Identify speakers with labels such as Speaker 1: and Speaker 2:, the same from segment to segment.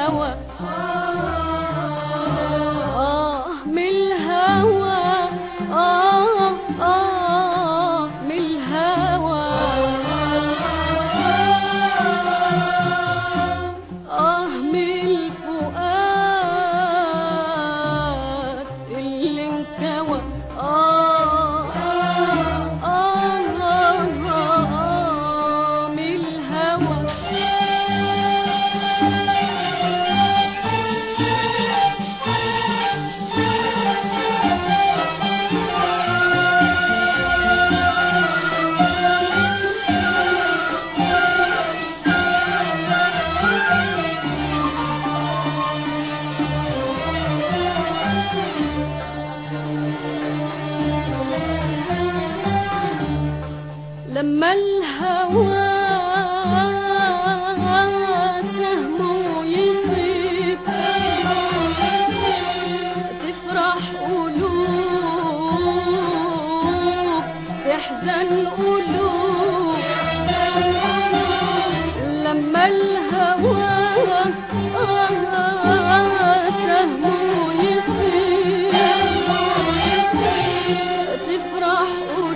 Speaker 1: الهوى آه من الهوى آه آه من الهوى آه من الفؤاد اللي انكوى آه آه آه آه آه من الهوى لما الهوى سهمه يصيف تفرح قلوب تحزن قلوب لما الهوى سهمه يصيف تفرح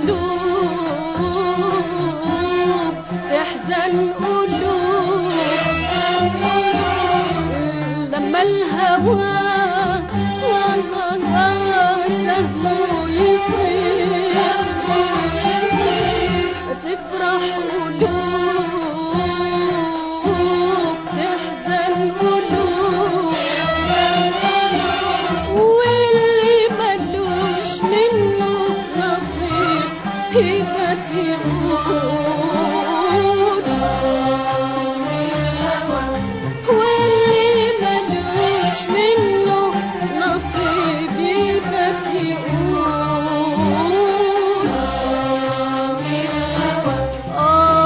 Speaker 1: قلوب تحزن قلوب لما الهوى سهمه يصير تفرح قلوب تحزن قلوب واللي ملوش منه نصيب هبت يقول واللي ملوش منه نصيب هبت يقول آه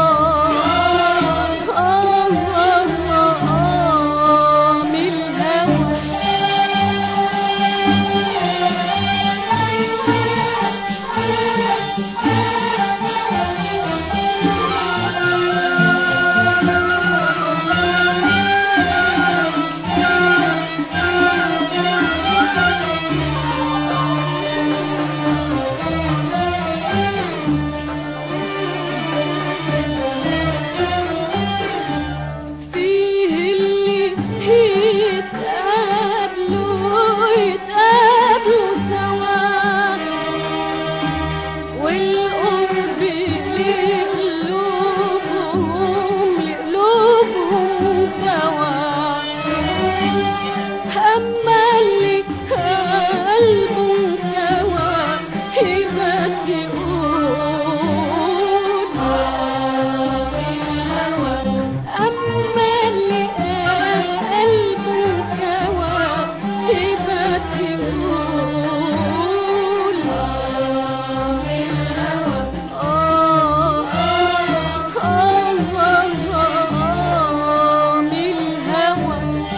Speaker 1: آه آه آه آه من الهوى فيه اللي يتقابلوا يتقابلوا سوا والقرب لقلوبهم لقلوبهم دوا أما اللي قلبه انكوى هبت يقول أما اللي قلبه انكوى هبت يقول آه آه آه آه من الهوى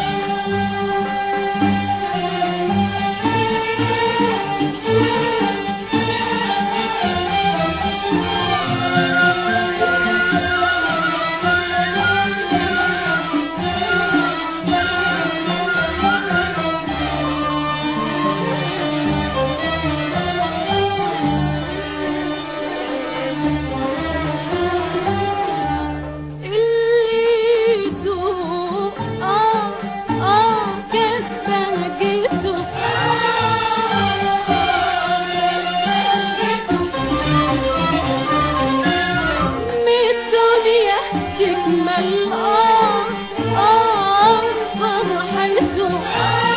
Speaker 1: اللي يدوق آه آه كاس بهجته من الدنيا تكمل آه آه فرحته